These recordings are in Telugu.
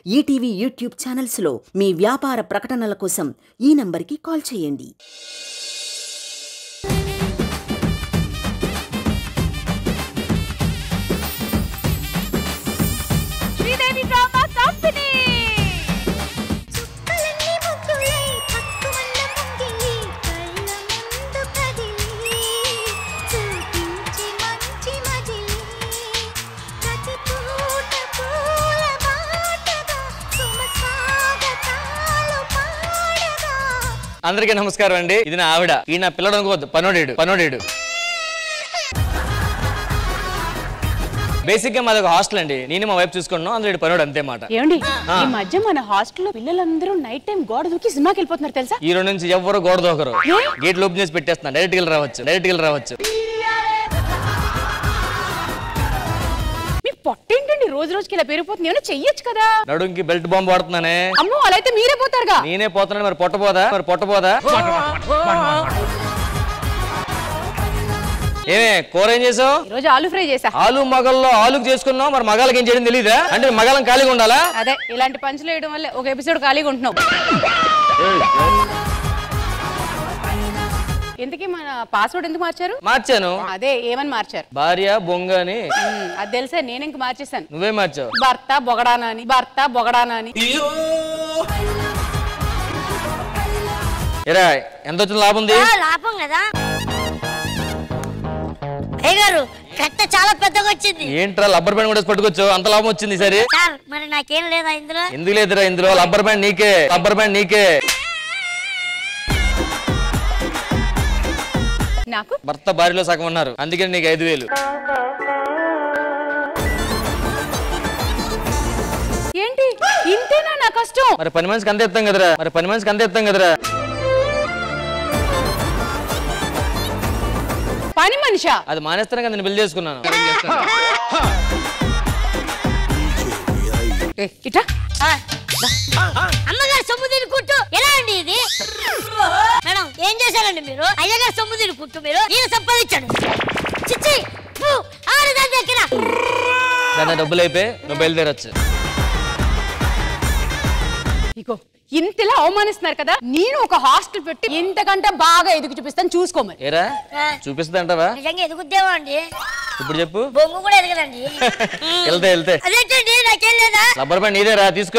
ఈటీవీ యూట్యూబ్ ఛానల్స్లో మీ వ్యాపార ప్రకటనల కోసం ఈ నంబర్కి కాల్ చేయండి శ్రీదేవి డ్రామా కంపెనీ చుక్కలన్నీ ముగ్గులై పక్కుమన్న ముంగిలి కళ్ళ ముందు కదిలి చూపించి మంచి మజిలి ప్రతి పూట పూల బాటగా సుమ స్వాగతాలు పాడగా అందరికీ నమస్కారం అండి ఇది నా ఆవిడ ఈ నా పిల్లడు అనుకోవద్దు పనోడేడు పనోడేడు బేసిక్ గా మాది ఒక హాస్టల్ అండి నేను మా వైపు చూసుకున్నాను అందులో ఈడు పనోడు అంతే మాట ఏమండి ఈ మధ్య మన హాస్టల్లో పిల్లలందరూ నైట్ టైం గోడ దూకి సినిమాకి వెళ్ళిపోతున్నారు తెలుసా ఈ రెండు నుంచి ఎవరు గోడ దోకరు గేట్లు ఓపెన్ చేసి పెట్టేస్తున్నా డైరెక్ట్ గా రావచ్చు డైరెక్ట్ గా రావచ్చు మీ పొట్టేంటండి రోజు రోజుకి ఇలా పెరిగిపోతుంది ఏమైనా చెయ్యొచ్చు కదా నడుంకి బెల్ట్ బాంబు వాడుతున్నానే అమ్మో అలా అయితే మీరే పోతారుగా నేనే పోతున్నాను మరి పొట్టపోదా మరి పొట్టపోదా ఏమే కూర ఏం చేసావు ఈ రోజు ఆలు ఫ్రై చేసా ఆలు మగల్లో ఆలుకు చేసుకున్నావు మరి మగాళ్ళకి ఏం చేయడం తెలియదా అంటే మగాళ్ళం ఖాళీగా ఉండాలా అదే ఇలాంటి పంచులు వేయడం వల్ల ఒక ఎపిసోడ్ ఖాళీగా ఉంటున్నాం ఎందుకీ మన పాస్వర్డ్ ఎందుకు మార్చారు మార్చాను అదే ఏమని మార్చారు భార్య బొంగ అని ఉమ్, అది తెలిసే నేను ఇంక మార్చేశాను నువ్వే మార్చావు భర్త బొగడానా అని భర్త బొగడానా అని ఎరా ఎంత వచ్చిన లాభం ఉంది ఆ, లాభం కదా అయ్య గారు కట్ట చాలా పెద్దగా వచ్చింది ఏంట్రా లబ్బర్ బ్యాండ్ కూడా వేసి పట్టుకొచ్చావు అంత లాభం వచ్చింది సరే సార్ మరి నాకేం లేదా ఇందులో ఎందుకు లేదురా ఇందులో లబ్బర్ బ్యాండ్ నీకే లబ్బర్ బ్యాండ్ నీకే నాకు భర్త భార్యలో సగం ఉన్నారు అందుకని నీకు ఐదు వేలు ఏంటి ఇంతేనా నా కష్టం మరి పని మనిషికి అంతే ఇస్తాం కదరా మరి పని మనిషికి అంతే ఇస్తాం కదరా పని మనిషా అది మానేస్తానే కదా నేను బిల్ చేసుకున్నాను ఏ, ఇట్రా అమ్మగారు సొమ్ము తిని కుట్టు ఎలా అండి ఇది మేడం ఏం చేశారండి మీరు అయ్యగారు సొమ్ము తిని కుట్టు మీరు నేను సంపాదించాడు చిచ్చి ఫు, ఆరు దాని దగ్గర దాని డబ్బులు అయిపోయి నువ్వు బయలుదేరచ్చు ఇగో ఇంతలా అవమానిస్తున్నారు కదా నేను ఒక హాస్టల్ పెట్టి ఇంతకంటే బాగా ఎదుగు చూపిస్తాను చూసుకోమని ఏరా చూపిస్తుంది అంటావా నిజంగా ఎదుగుద్దేమో అండి ఇప్పుడు చెప్పు బొంగు కూడా ఎదగదండి వెళ్తే వెళ్తే అదేంటండి నాకేం లేదా లబ్బర్ బ్యాండ్ నీదేరా తీసుకో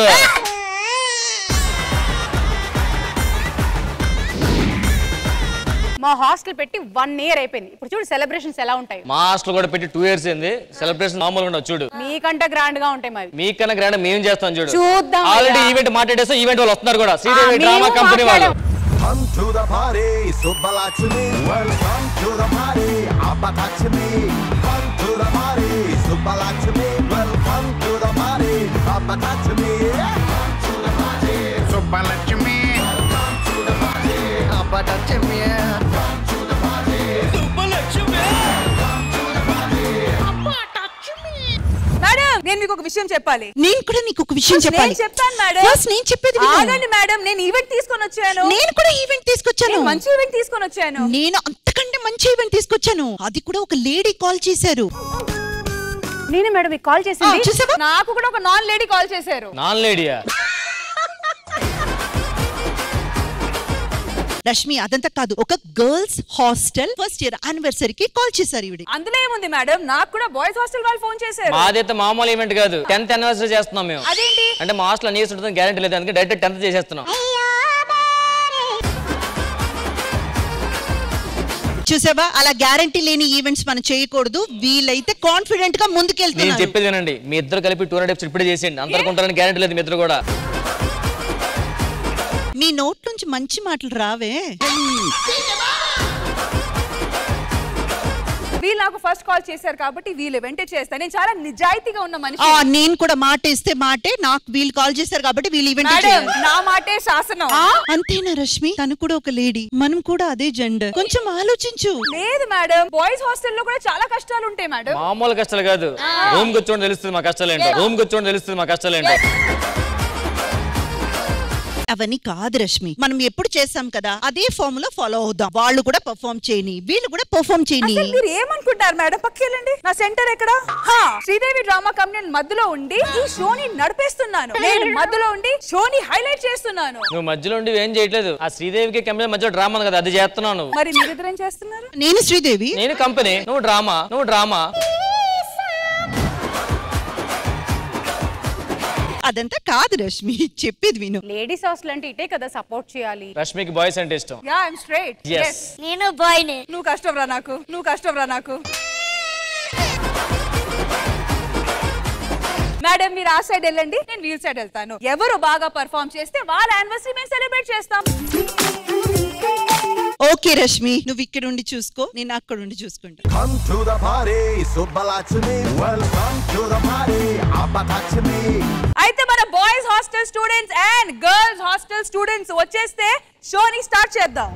మా హాస్టల్ పెట్టి వన్ ఇయర్ అయిపోయింది ఇప్పుడు చూడు సెలబ్రేషన్స్ ఎలా ఉంటాయి మా హాస్టల్ కూడా పెట్టి టూ ఇయర్స్ అయింది సెలబ్రేషన్ మామూలుగా ఉండవు చూడు మీకంటే గ్రాండ్ గా ఉంటాయి మావి మీకన్నా గ్రాండ్ మేము చేస్తాం చూడు చూద్దాం ఆల్రెడీ అయ్యా. ఈవెంట్ మాట్లాడేస్తే ఈవెంట్ వాళ్ళు వస్తున్నారు కూడా ఆ, శ్రీదేవి డ్రామా మేము కంపెనీ వాళ్ళు మాట్లాడాం. Come to the party, Subbalakshmi. Welcome to the party, Abakashmi. Come to the party, Subbalakshmi. Welcome to the party, Abakashmi. Come to the party, Subbalakshmi Abbalakshmi madam నేను మీకు ఒక విషయం చెప్పాలి నేను కూడా నీకు ఒక విషయం First చెప్పాలి నేను చెప్తాను మేడం First నేను చెప్పేది విను. ఆగండి మేడం నేను ఈవెంట్ తీసుకొని వచ్చాను నేను కూడా ఈవెంట్ తీసుకొచ్చాను నేను మంచి ఈవెంట్ తీసుకొని వచ్చాను నేను అంతకంటే మంచి ఈవెంట్ తీసుకొచ్చాను అది కూడా ఒక లేడీ కాల్ చేశారు నేనే మేడం మీకు కాల్ ఆ, చేసింది చూసావా నాకు కూడా ఒక నాన్ లేడీ కాల్ చేశారు నాన్ లేడీయా రష్మి అదంతా కాదు ఒక గర్ల్స్ హాస్టల్ ఫస్ట్ ఇయర్ యానివర్సరీకి కాల్ చేశారు ఈవిడ అందులో ఏముంది మేడం నాకు కూడా బాయ్స్ హాస్టల్ వాళ్ళు ఫోన్ చేశారు మాదైతే మామూలు ఈవెంట్ కాదు టెన్త్ అనివర్సరీ చేస్తున్నాం మేము అదేంటి అంటే మా హాస్టల్ నీస్ ఉంటుంది గ్యారెంటీ లేదు అందుకే డైరెక్ట్ టెన్త్ చేసేస్తున్నాం చూసావా అలా గ్యారంటీ లేని ఈవెంట్స్ మనం చేయకూడదు వీలైతే కాన్ఫిడెంట్ గా నేను ముందుకెళ్తున్నారు చెప్పేది వినండి మీ ఇద్దరు కలిపి టూ హండ్రెడ్ ఇప్పుడే చేసేయండి అందరికి ఉంటారని గ్యారెంటీ లేదు మీ ఇద్దరు కూడా మీ నోట్ నుంచి మంచి మాటలు రావే వీళ్ళు నాకు ఫస్ట్ కాల్ చేశారు కాబట్టి వీళ్ళు వెంటే చేస్తాను నేను చాలా నిజాయితీగా ఉన్న ఆ మనిషి నేను కూడా మాట ఇస్తే మాటే నాకు వీళ్ళు కాల్ చేశారు కాబట్టి వీళ్ళు ఈవెంట్ మేడం చేయాలి నా మాటే శాసనం అంతేనా రష్మి తను కూడా ఒక లేడీ మనం కూడా అదే జెండర్ కొంచెం ఆలోచించు లేదు మేడం బాయ్స్ హాస్టల్లో కూడా చాలా కష్టాలు ఉంటాయి మేడం మామూలు కష్టాలు కాదు రూమ్ కి వచ్చి తెలుస్తుంది మా కష్టాలు ఏంటో రూమ్ కి వచ్చి తెలుస్తుంది మా కష్టాలు ఏంటో అవన్నీ కాదు రష్మి మనం ఎప్పుడు చేస్తాం కదా అదే ఫామ్ లో ఫాలో అవుదాం వాళ్ళు కూడా పర్ఫామ్ చేయని వీళ్ళు కూడా పర్ఫామ్ చేయని అసలు మీరు ఏమనుకుంటారు మేడం పక్కెళ్ళండి నా సెంటర్ ఎక్కడ హా, శ్రీదేవి డ్రామా కంపెనీ మధ్యలో ఉండి ఈ షోని నడిపేస్తున్నాను నేను మధ్యలో ఉండి షోని హైలైట్ చేస్తున్నాను నువ్వు మధ్యలో ఉండి ఏం చేయట్లేదు ఆ శ్రీదేవికి కంపెనీ మధ్యలో డ్రామా ఉంది కదా అది చేస్తున్నావు నువ్వు మరి మీరిద్దరు ఏం చేస్తున్నారు నేను శ్రీదేవి నేను కంపెనీ నువ్వు డ్రామా నువ్వు డ్రామా అదంతా కాదు రష్మి చెప్పేది విను లేడీస్ హాస్టల్ అంటే ఇటే కదా సపోర్ట్ చేయాలి రష్మికి బాయ్స్ అంటే ఇష్టం యా ఐఎమ్ స్ట్రైట్ Yes. నేను బాయ్నే నువ్వు కష్టం రా నాకు నువ్వు కష్టం రా నాకు మేడం మీరు ఆ సైడ్ వెళ్ళండి నేను వీల్ సైడ్ వెళ్తాను ఎవరు బాగా పర్ఫామ్ చేస్తే వాళ్ళ యానివర్సరీ మేము సెలబ్రేట్ చేస్తాం ఓకే రష్మి నువ్వు ఇక్కడ ఉండి చూసుకో నేను అక్కడ ఉండి చూసుకుంటా Come to the party, Subbalakshmi. Welcome to the party, Abakashmi. అయితే మన boys hostel students and girls hostel students వచ్చేస్తే షోని స్టార్ట్ చేద్దాం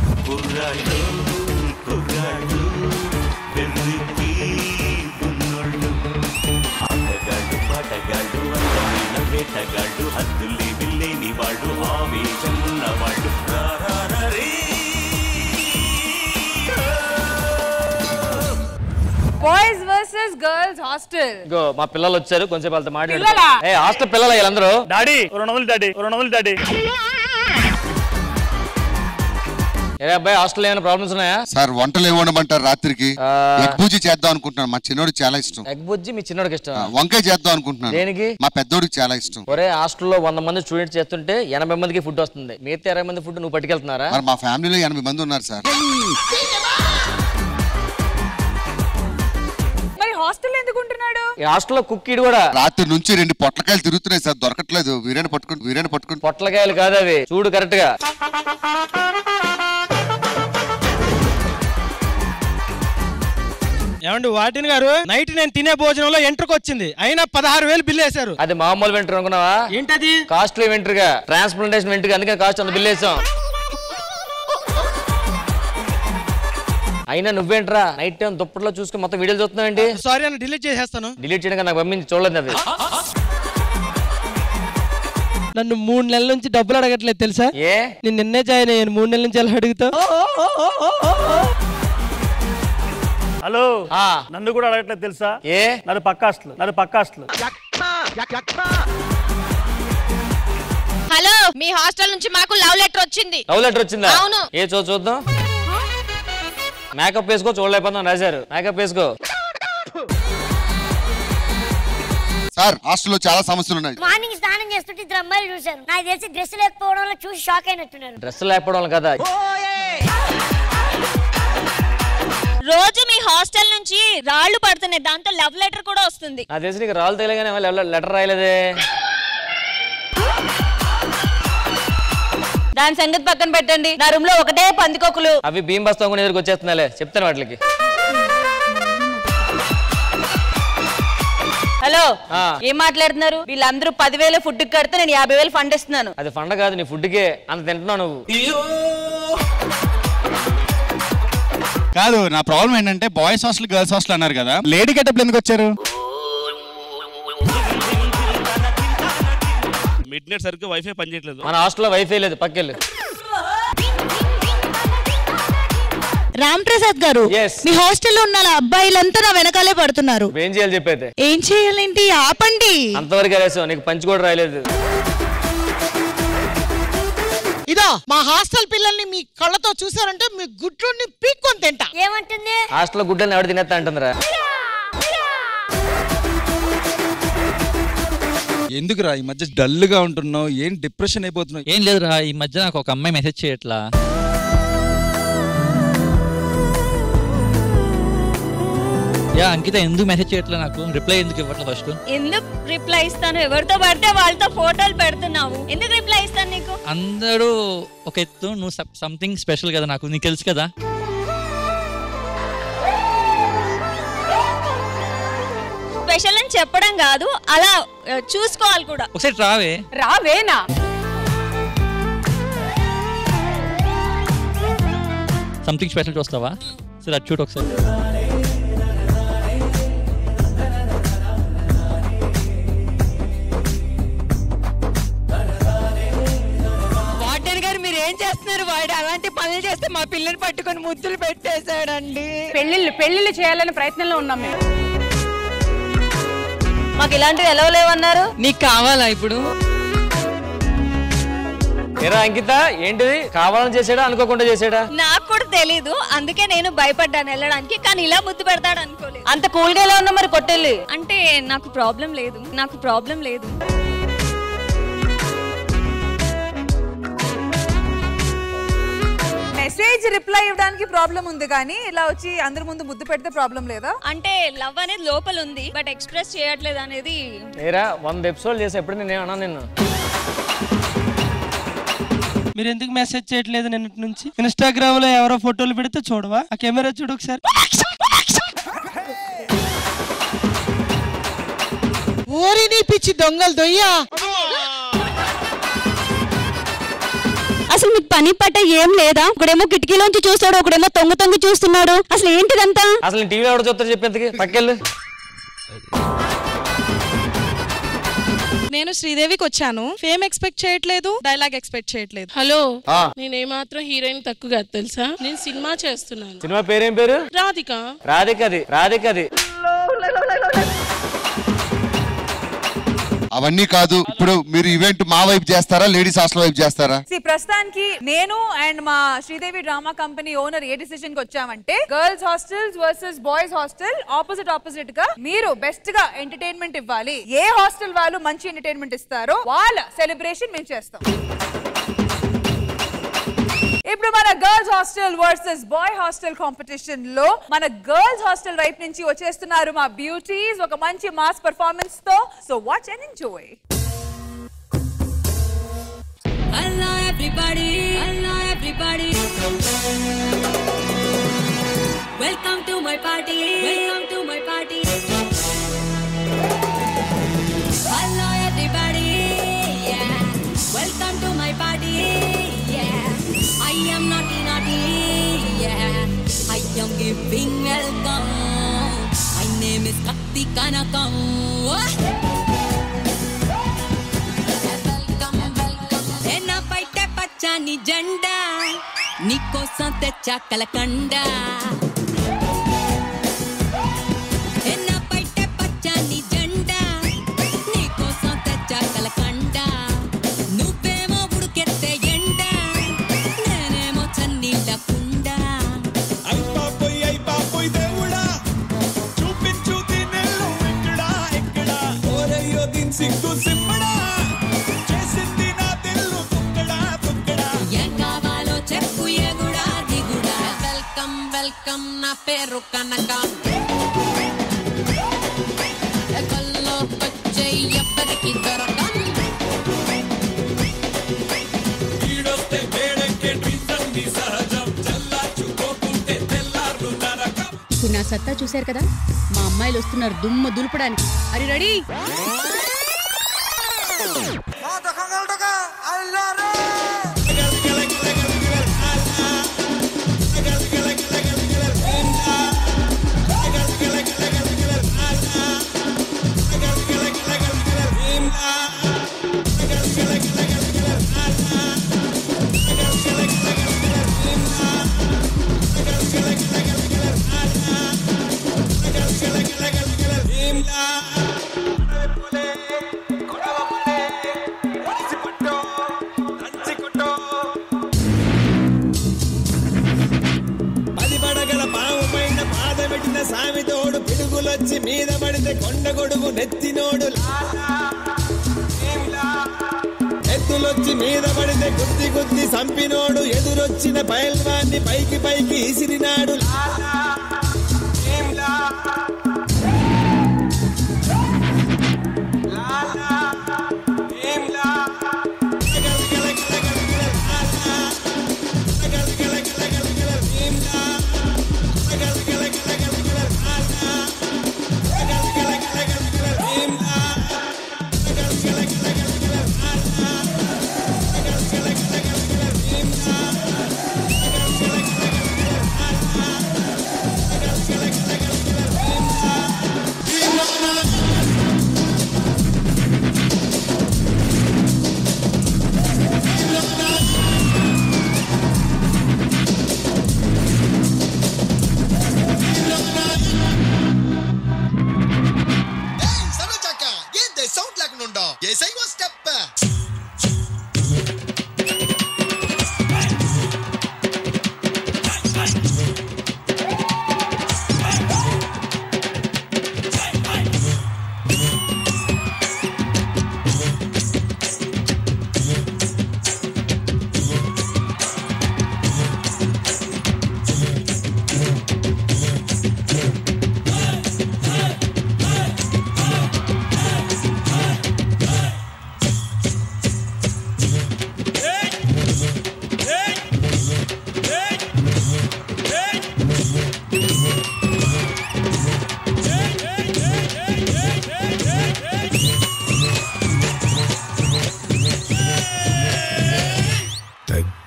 బాయ్స్ వర్సెస్ గర్ల్స్ హాస్టల్ ఇగో మా పిల్లలు వచ్చారు కొంచెం వాళ్ళతో పిల్లలా? మాట్లాడు ఏ హాస్టల్ పిల్లలు వీళ్ళందరూ డాడీ రెండు వందలు డాడీ రెండు వందలు డాడీ ఏ అబ్బాయి హాస్టల్ ఏమైనా ప్రాబ్లమ్స్ ఉన్నాయా సార్ వంటలు ఏమి వండమంటారు రాత్రికి ఆ. ఎగ్ బూజీ చేద్దాం అనుకుంటున్నాను మా చిన్నోడికి చాలా ఇష్టం ఎగ్ బుజ్జి మీ చిన్నోడికి ఇష్టం ఆ, వంకాయ చేద్దాం అనుకుంటున్నాను దేనికి? మా పెద్దోడికి చాలా ఇష్టం ఒరే హాస్టల్లో వంద మంది స్టూడెంట్స్ చేస్తుంటే ఎనభై మందికి ఫుడ్ వస్తుంది మిగతా ఇరవై మంది ఫుడ్ నువ్వు పట్టుకెళ్తున్నారా మరి మా ఫ్యామిలీలో ఎనభై మంది ఉన్నారు సార్ మరి హాస్టల్ ఎందుకు ఉంటున్నాడు ఈ హాస్టల్లో కుక్కీడు కూడా రాత్రి నుంచి రెండు పొట్లకాయలు తిరుగుతున్నాయి సార్ దొరకట్లేదు వీరేని పట్టుకుని వీరేని పట్టుకుని పొట్లకాయలు కాదు అవి చూడు కరెక్ట్ గా ఏమండి వాటిని గారు నైట్ నేను తినే భోజనంలో ఎంట్రకు వచ్చింది అయినా పదహారు వేలు బిల్లు వేశారు అది మామూలు వెంటర్ అనుకున్నావా ఏంటది కాస్ట్లీ వెంటర్ గా ట్రాన్స్ప్లాంటేషన్ వెంటర్ అందుకే కాస్ట్ అంత బిల్ వేసాం అయినా నువ్వేంట్రా నైట్ టైం దుప్పట్లో చూసుకుని మొత్తం వీడియోలు చూస్తున్నావేంటి సారీ అని డిలీట్ చేసేస్తాను డిలీట్ చేయడానికి నాకు పంపించి చూడలేదు అది నన్ను మూడు నెలల నుంచి డబ్బులు అడగట్లేదు తెలుసా ఏ నేను నిన్నే జాయిన్ అయ్యాను మూడు నెలల నుంచి ఎలా అడుగుతా హలో ఆ, నన్ను కూడా అడగట్లేదు తెలుసా ఏ నాది పక్క హాస్టల్ నాది పక్క హాస్టల్ హలో మీ హాస్టల్ నుంచి మాకు లవ్ లెటర్ వచ్చింది లవ్ లెటర్ వచ్చిందా అవును. ఏ చూ చూద్దాం మేకప్ వేసుకో చూడలేకపోతున్నాం రాశారు మేకప్ వేసుకో సార్ హాస్టల్లో చాలా సమస్యలు ఉన్నాయి మార్నింగ్ స్నానం చేస్తుంటే ఇద్దరు అమ్మాయిలు చూశారు నాకు తెలిసి డ్రెస్ లేకపోవడం వల్ల చూసి షాక్ అయినట్టున్నారు డ్రెస్ లేకపోవడం వల్ల కదా రోజు మీ హాస్టల్ నుంచి రాళ్లు పడుతున్నాయి దాంతో లవ్ లెటర్ కూడా వస్తుంది నా తెలిసి నీకు రాళ్ళు తగిలగానే లెటర్ రాయలేదే దాని సంగతి పక్కన పెట్టండి నా రూమ్ లో ఒకటే పందికొక్కులు అవి భీం బస్తా కూడా ఎదురుకు వచ్చేస్తున్నాలే చెప్తాను వాటికి హలో ఆ. ఏం మాట్లాడుతున్నారు వీళ్ళందరూ పదివేల ఫుడ్ కడితే నేను యాభై వేలు ఫండ్ ఇస్తున్నాను అది ఫండ కాదు నీ ఫుడ్కే అంత తింటున్నావు నువ్వు కాదు నా ప్రాబ్లం ఏంటంటే బాయ్స్ హాస్టల్ గర్ల్స్ హాస్టల్ అన్నారు కదా లేడీ గెటప్ ఎందుకు వచ్చారు మిడ్ నైట్ సరిగ్గా వైఫై పనిచేయట్లేదు మన హాస్టల్లో వైఫై లేదు పక్కెళ్ళు రామ్ ప్రసాద్ గారు Yes. మీ హాస్టల్లో ఉన్న అబ్బాయిలంతా నా వెనకాలే పడుతున్నారు ఏం చేయాలి చెప్పైతే ఏం చేయాలేంటి ఆపండి అంతవరకు వేసావు నీకు పంచి కూడా రాయలేదు ఇదో మా హాస్టల్ పిల్లల్ని మీ కళ్ళతో చూసారంటే మీ గుడ్లుని పీక్కొని తింటా ఏమంటుంది హాస్టల్లో గుడ్డని ఎవడు తినేస్తా అంటుందిరా ఎందుకురా ఈ మధ్య డల్ గా ఉంటున్నావు ఏం డిప్రెషన్ అయిపోతున్నావు ఏం లేదురా ఈ మధ్య నాకు ఒక అమ్మాయి మెసేజ్ చేయట్లా యా అంకిత ఎందుకు మెసేజ్ చేయట్లా నాకు రిప్లై ఎందుకు ఇవ్వట్లా ఫస్ట్ ఎందుకు రిప్లై ఇస్తాను ఎవరితో పడితే వాళ్ళతో ఫోటోలు పెడుతున్నావు ఎందుకు రిప్లై ఇస్తాను నీకు అందరూ ఒక ఎత్తు నువ్వు సంథింగ్ స్పెషల్ కదా నాకు నీకు తెలుసు కదా స్పెషల్ అని చెప్పడం కాదు అలా ఆ, చూసుకోవాలి కూడా ఒకసారి రావే రావేనా సంథింగ్ స్పెషల్ చూస్తావా సరే అది చూడు ఒకసారి ఏం చేస్తున్నారు వాడు అలాంటి పనులు చేస్తే మా పిల్లని పట్టుకొని ముద్దులు పెట్టేశాడండి పెళ్లిళ్ళు పెళ్లిళ్ళు చేయాలనే ప్రయత్నంలో ఉన్నాం మేము మాకు ఇలాంటివి ఎలా లేవన్నారు నీకు కావాలా ఇప్పుడు ఏరా అంకిత ఏంటిది కావాలని చేసాడా అనుకోకుండా చేసాడా నాకు కూడా తెలీదు అందుకే నేను భయపడ్డాను వెళ్ళడానికి కానీ ఇలా ముద్దు పెడతాడు అనుకోలేదు అంత కూల్ గా ఎలా ఉన్నా మరి కొట్టెళ్ళి అంటే నాకు ప్రాబ్లం లేదు నాకు ప్రాబ్లం లేదు మెసేజ్ రిప్లై ఇవ్వడానికి ప్రాబ్లం ఉంది కానీ ఇలా వచ్చి అందరి ముందు ముద్దు పెడితే ప్రాబ్లం లేదా అంటే లవ్ అనేది లోపల ఉంది బట్ ఎక్స్ప్రెస్ చేయట్లేదు అనేది ఏరా వంద ఎపిసోడ్ చేసా ఎప్పుడు నేను అన్నా నిన్ను మీరు ఎందుకు మెసేజ్ చేయట్లేదు నిన్నటి నుంచి ఇన్స్టాగ్రామ్ లో ఎవరో ఫోటోలు పెడితే చూడవా ఆ కెమెరా చూడు ఒకసారి ఊరి నీ పిచ్చి దొంగలు దొయ్యా అసలు మీకు పని పట్ట ఏం లేదా ఒకడేమో కిటికీలోంచి చూస్తాడు ఒకడేమో తొంగ తొంగ చూస్తున్నాడు అసలు ఏంటిదంతా అసలు టీవీలో ఎవడో చూస్తారు చెప్పేంతకి పక్కెళ్ళు నేను శ్రీదేవికి వచ్చాను ఫేమ్ ఎక్స్పెక్ట్ చేయట్లేదు డైలాగ్ ఎక్స్పెక్ట్ చేయట్లేదు హలో ఆ. నేను ఏమాత్రం హీరోయిన్ తక్కువ కాదు తెలుసా నేను సినిమా చేస్తున్నాను సినిమా పేరేం పేరు రాధిక రాధికది రాధికది అవన్నీ కాదు ఇప్పుడు మీరు ఈవెంట్ మా వైపు చేస్తారా లేడీస్ హాస్టల్ వైపు చేస్తారా See, ప్రస్తుతానికి నేను అండ్ మా Sridevi drama company owner a decision కి వచ్చామంటే girls hostels versus boys hostel opposite opposite గా మీరు బెస్ట్ గా ఎంటర్టైన్మెంట్ ఇవ్వాలి ఏ హాస్టల్ వాళ్ళు మంచి ఎంటర్టైన్మెంట్ ఇస్తారో వాళ్ళ సెలబ్రేషన్ మేము చేస్తాం ఇప్పుడు మన girls hostel versus boy hostel competition లో మన గర్ల్స్ హాస్టల్ వైపు నుంచి వచ్చేస్తున్నారు మా బ్యూటీస్ ఒక మంచి మాస్ పర్ఫార్మెన్స్ తో so watch and enjoy Hello everybody, hello everybody. Welcome to my party, welcome to my party. Hello everybody, yeah. Welcome to my party, yeah. I am naughty naughty, yeah. I am giving welcome. My name is Katti Kanakam. ఎన్న బయట పచ్చని జెండా నీకోసం తెచ్చా కలకండ ఎన్న బయట పచ్చని జెండా నీకోసం తెచ్చా కలకండ నువ్వేమో ఉడికెత్తే ఎండ నేనేమో చన్నీళ్ళ కుండ అయిపోయి అయిపోయి దేవుడా చూపించు తినెల్లు ఎక్కడా ఎక్కడా ఓరయ్యో దీని సిగ్గు సిమ్మడా చేసింది నా తెల్లు తుక్కడా తుక్కడా ఏం కావాలో చెప్పు ఎగుడా దిగుడా వెల్కమ్ వెల్కమ్ నా పేరు కనక కల్లో వచ్చే ఎప్పటికీ దొరకం ఈడొస్తే వేడెక్కే ట్విజం నీ సహజం చల్లార్చుకోకుంటే తెల్లార్లు నరకం ఇప్పుడు నా సత్తా చూశారు కదా మా అమ్మాయిలు వస్తున్నారు దుమ్మ దులపడానికి అరే రెడీ పది పడగల పాము పైన పాద పెట్టిన సామితోడు పిడుగులొచ్చి మీద పడితే కొండ గొడుగు నెత్తినోడు లాలా. ఏంలా? ఎత్తులొచ్చి మీద పడితే గుద్ది గుద్ది సంపినోడు ఎదురొచ్చిన పైల్వాన్ని పైకి పైకి ఇసిరినాడు లాలా. ఏంలా? లాలా. ఏంలా? గల గల గల గల గల లాలా. గల గల గల గల గల ఏంలా? గల గల గల గల గల లాలా. గల గల గల గల గల ఏంలా? గల గల గల గల గల లాలా. గల గల గల గల గల ఏంలా? గల గల గల గల గల లాలా. గల గల గల గల గల ఏంలా?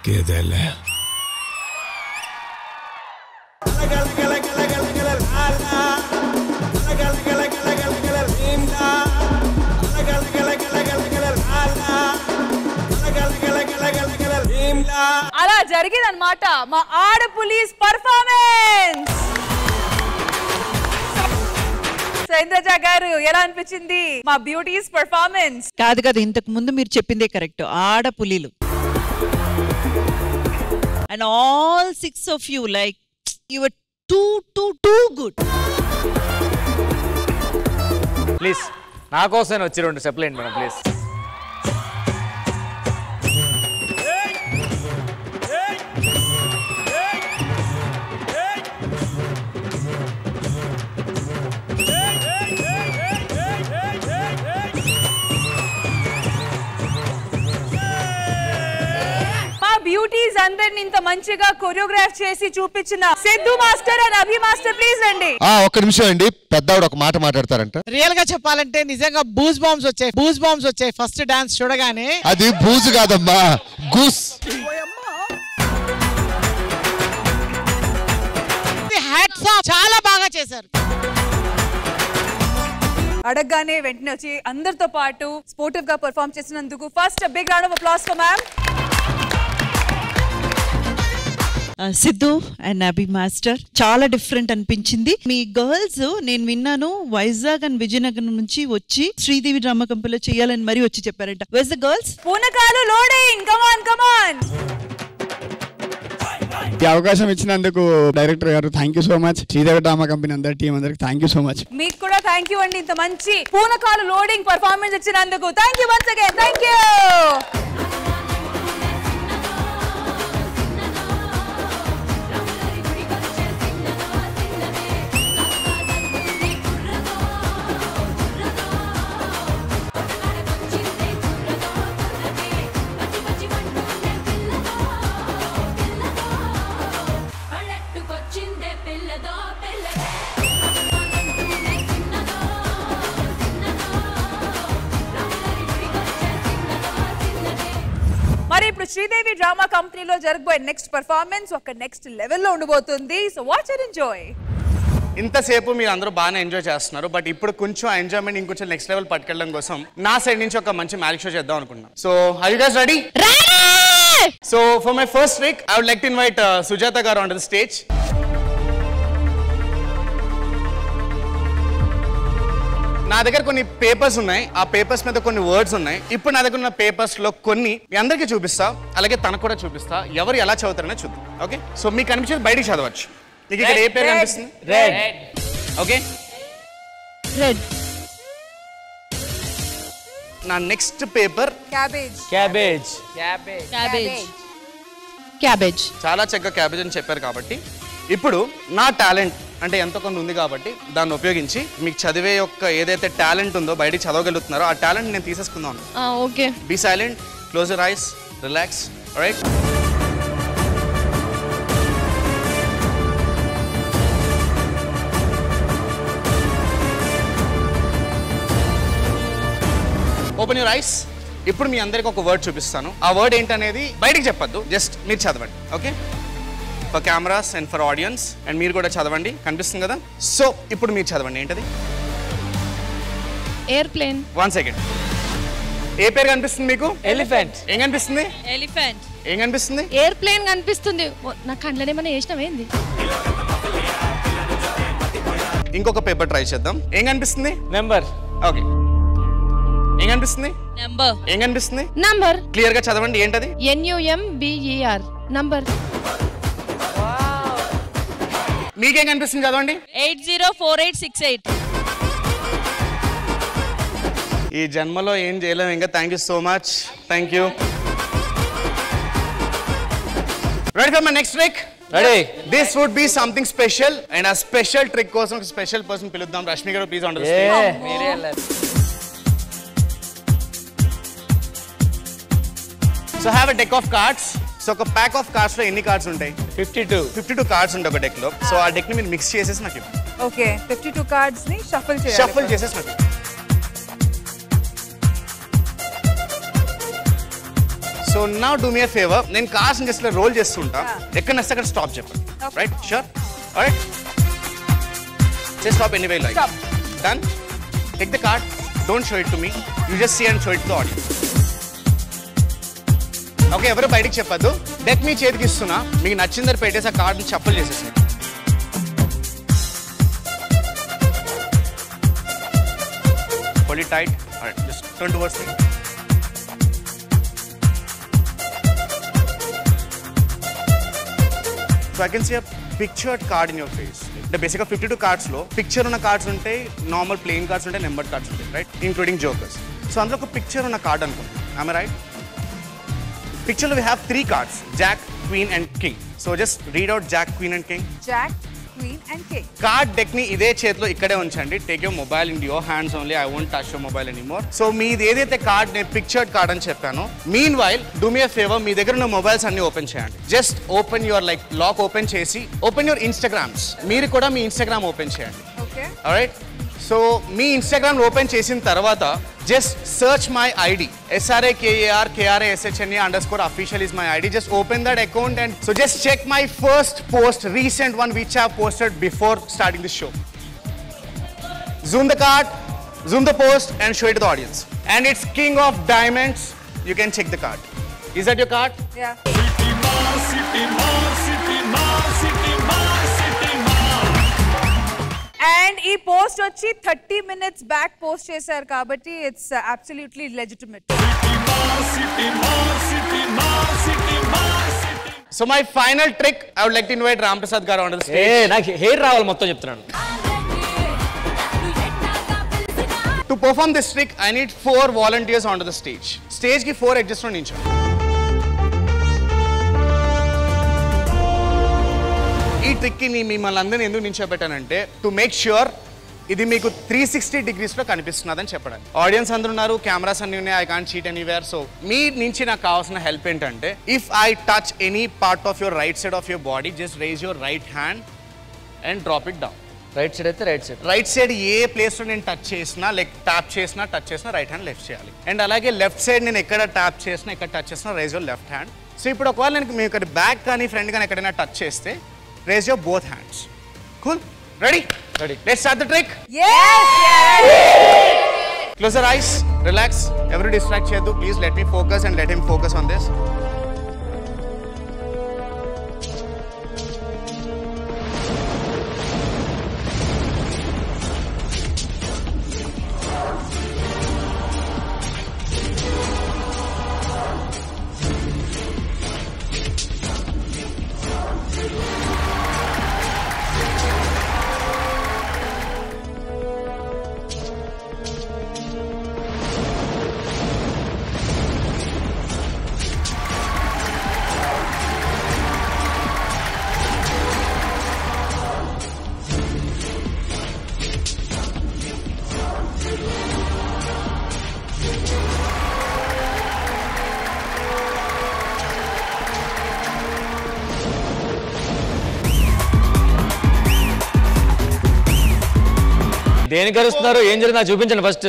గేదెలే అలా జరిగిందనమాట మా ఆడ పోలీస్ పర్ఫార్మెన్స్ సో ఇంద్రజ గారు ఎలా అనిపించింది మా బ్యూటీస్ పర్ఫార్మెన్స్ కాదు కాదు ఇంతకు ముందు మీరు చెప్పిందే కరెక్ట్ ఆడ పులిలు and all six of you like your two two two good please నా కోసం వచ్చి రెండు స్టెప్లు ఏంటి మేడం ప్లీజ్ మా బ్యూటీస్ అందరిని ఇంత మంచిగా కొరియోగ్రాఫ్ చేసి చూపించిన Siddhu master and Abhi master please రండి ఆ ఒక్క నిమిషం అండి పెద్దవాడు ఒక మాట మాట్లాడతారంట రియల్ గా చెప్పాలంటే నిజంగా బూజ్ బాంబ్స్ వచ్చాయి బూజ్ బాంబ్స్ వచ్చాయి ఫస్ట్ డాన్స్ చూడగానే అది బూజు కాదమ్మా గూస్ హ్యాట్స్ ఆఫ్ చాలా బాగా చేశారు అడగగానే వెంటనే వచ్చి అందరితో పాటు స్పోర్టివ్ గా పర్ఫామ్ చేసినందుకు first big round of applause for ma'am Siddhu and Abhi master చాలా డిఫరెంట్ అనిపించింది మీ గర్ల్స్ నేను విన్నాను వైజాగ్ అండ్ విజయనగరం నుంచి వచ్చి శ్రీదేవి డ్రామా కంపెనీలో చేయాలని మరీ వచ్చి చెప్పారంట వెస్ ద గర్ల్స్ పూనకాలు లోడింగ్ కమాన్ కమాన్ ఈ అవకాశం ఇచ్చినందుకు డైరెక్టర్ గారు thank you so much Sridevi drama company అందరి టీం అందరికి థ్యాంక్ యూ సో మచ్ మీకు కూడా థ్యాంక్ యూ అండి ఇంత మంచి పూనకాలు లోడింగ్ పర్ఫార్మెన్స్ ఇచ్చినందుకు thank you once again thank you పల్లెట్టుకొచ్చిందే పిల్లదో పిల్ల మరి ఇప్పుడు శ్రీదేవి డ్రామా కంపెనీలో జరగబోయే నెక్స్ట్ పర్ఫార్మెన్స్ ఒక నెక్స్ట్ లెవెల్లో ఉండబోతుంది సో వాచ్ అండ్ ఎంజాయ్ ఇంతసేపు మీరు అందరూ బాగానే ఎంజాయ్ చేస్తున్నారు బట్ ఇప్పుడు కొంచెం ఎంజాయ్మెంట్ ఇంకొంచెం నెక్స్ట్ లెవెల్ పట్టుకెళ్ళడం కోసం నా సైడ్ నుంచి ఒక మంచి మ్యాజిక్ షో చేద్దాం అనుకున్నాం so I you guys ready so for my first trick I would like to invite Sujatha గారు ఆన్ ద స్టేజ్ నా దగ్గర కొన్ని పేపర్స్ ఉన్నాయి ఆ పేపర్స్ మీద కొన్ని వర్డ్స్ ఉన్నాయి ఇప్పుడు నా దగ్గర ఉన్న పేపర్స్ లో కొన్ని మీ అందరికీ చూపిస్తా అలాగే తనకు కూడా చూపిస్తా ఎవరు ఎలా చదువుతారనే చూద్దాం ఓకే సో మీకు కనిపించేది బయటికి చదవచ్చు మీకు ఇక్కడ ఏ పేరు Red. కనిపిస్తుంది Red. ఓకే రెడ్ నా next paper cabbage cabbage cabbage cabbage చాలా చక్కగా క్యాబేజ్ అని చెప్పారు కాబట్టి ఇప్పుడు నా టాలెంట్ అంటే ఎంతో కొంత ఉంది కాబట్టి దాన్ని ఉపయోగించి మీకు చదివే యొక్క ఏదైతే టాలెంట్ ఉందో బయటికి చదవగలుగుతున్నారో ఆ టాలెంట్ నేను తీసేసుకుందాం okay be silent close your eyes relax right open your eyes ఇప్పుడు మీ అందరికి ఒక వర్డ్ చూపిస్తాను ఆ వర్డ్ ఏంటనేది బయటికి చెప్పొద్దు జస్ట్ మీరు చదవండి okay for cameras and for audience and మీరు కూడా చదవండి కనిపిస్తుంది కదా సో ఇప్పుడు మీరు చదవండి ఏంటది ఎయిర్ప్లేన్ వన్ సెకండ్ ఏ పేరు కనిపిస్తుంది మీకు ఎలిఫెంట్ ఏం కనిపిస్తుంది ఎలిఫెంట్ ఏం కనిపిస్తుంది ఎయిర్ప్లేన్ కనిపిస్తుంది ఓ, నా కళ్ళని ఏమైనా వేసినవేంది ఇంకొక పేపర్ ట్రై చేద్దాం ఏం కనిపిస్తుంది నెంబర్ ఓకే ఏం కనిపిస్తుంది నెంబర్ ఏం కనిపిస్తుంది నంబర్ క్లియర్ గా చదవండి ఏంటది ఎన్యుఎం బిఈఆర్ నంబర్ మీకేం కనిపిస్తుంది చదవండి eight zero four eight six eight ఈ జన్మలో ఏం చేయలేము ఇంకా thank you so much thank you ready for my next trick ready this would be something special and ఆ స్పెషల్ ట్రిక్ కోసం ఒక స్పెషల్ పర్సన్ పిలుద్దాం రష్మి గారు ప్లీజ్ ఆన్ మీరే so have a deck of cards so ఒక ప్యాక్ ఆఫ్ కార్డ్స్ లో ఎన్ని కార్డ్స్ ఉంటాయి fifty two fifty two cards ఉంటాయి ఒక డెక్ లో సో ఆ డెక్ ని మీరు మిక్స్ చేసేసి నాకు ఓకే ఫిఫ్టీ టూ కార్డ్స్ ని షఫల్ చేయాలి షఫల్ చేసేసి నాకు సో నా డూ మీ ఫేవర్ నేను కాస్ట్ జస్ట్ రోల్ చేస్తుంటా ఎక్కడ నస్తే అక్కడ స్టాప్ చెప్పండి right sure right just stop anyway like done take the card don't show it to me you just see and show it to audience okay ఎవరు బయటికి చెప్పొద్దు డెక్ మీ చేతికి ఇస్తున్నా మీకు నచ్చిందని పెట్టేసి ఆ కార్డుని చప్పలు చేసేసి Hold it tight. All right, just turn towards me. So I can see a pictured card in your face అంటే బేసిక్గా ఫిఫ్టీ టూ కార్డ్స్లో పిక్చర్ ఉన్న కార్డ్స్ ఉంటాయి నార్మల్ ప్లెయిన్ కార్డ్స్ ఉంటాయి నెంబర్ కార్డ్స్ ఉంటాయి రైట్ ఇంక్లూడింగ్ జోకర్స్ సో అందులో ఒక పిక్చర్ ఉన్న కార్డ్ అనుకోండి ఆమె రైట్ పిక్చర్లో we have three cards jack queen and king so just read out jack queen and king jack queen and king card deck ని ఇదే చేతిలో ఇక్కడే ఉంచండి take your mobile in your hands only I won't touch your mobile anymore so మీది ఏదైతే కార్డ్ నేను పిక్చర్డ్ కార్డ్ అని చెప్పాను meanwhile do me favour మీ దగ్గర ఉన్న మొబైల్స్ అన్ని ఓపెన్ చేయండి just open your like lock open చేసి ఓపెన్ యువర్ ఇన్స్టాగ్రామ్స్ మీరు కూడా మీ ఇన్స్టాగ్రామ్ ఓపెన్ చేయండి ఓకే రైట్ సో మీ ఇన్స్టాగ్రామ్ ఓపెన్ చేసిన తర్వాత just search my ID SRA KAR KRA SHNA underscore official is my ID just open that account and so just check my first post recent one which have posted before starting this show zoom the card, zoom the post, and show it to the audience. And it's King of Diamonds. You can check the card. Is that your card? Yeah. And ఈ పోస్ట్ వచ్చి థర్టీ మినిట్స్ బ్యాక్ పోస్ట్ చేశారు కాబట్టి it's absolutely legitimate So my final trick, I would like to invite Ram Prasad garu onto the a stage. నాకు హెయిర్ రావాలి మొత్తం చెప్తున్నాను To perform this trick, I need four volunteers onto the stage. Stage ki four edges లో నించో ఈ ట్రిక్కి ని మిమ్మల్ని అందరినీ ఎందుకు నించోబెట్టానంటే టు మేక్ ష్యూర్ ఇది మీకు త్రీ సిక్స్టీ డిగ్రీస్లో కనిపిస్తున్నదని చెప్పడానికి ఆడియన్స్ అందరూ ఉన్నారు కెమెరాస్ అన్ని ఉన్నాయి I can't cheat anywhere so మీ నుంచి నాకు కావాల్సిన హెల్ప్ ఏంటంటే if I touch any part of your right side of your body just raise your right hand and drop it down right side అయితే రైట్ సైడ్ రైట్ సైడ్ ఏ ప్లేస్ లో నేను టచ్ చేసినా లైక్ ట్యాప్ చేసినా టచ్ చేసినా రైట్ హ్యాండ్ లెఫ్ట్ చేయాలి అండ్ అలాగే లెఫ్ట్ సైడ్ నేను ఎక్కడ ట్యాప్ చేసినా ఎక్కడ టచ్ చేసినా raise your left hand so ఇప్పుడు ఒకవేళ నేను మీకు ఇక్కడ బ్యాక్ కానీ ఫ్రంట్ కానీ ఎక్కడైనా టచ్ చేస్తే raise your both hands cool ready ready let's start the trick close your eyes relax ఎవరు డిస్ట్రాక్ట్ చేయొద్దు please let me focus and let him focus on this దేనికి అరుస్తున్నారు ఏం జరిగింది నాకు చూపించండి ఫస్ట్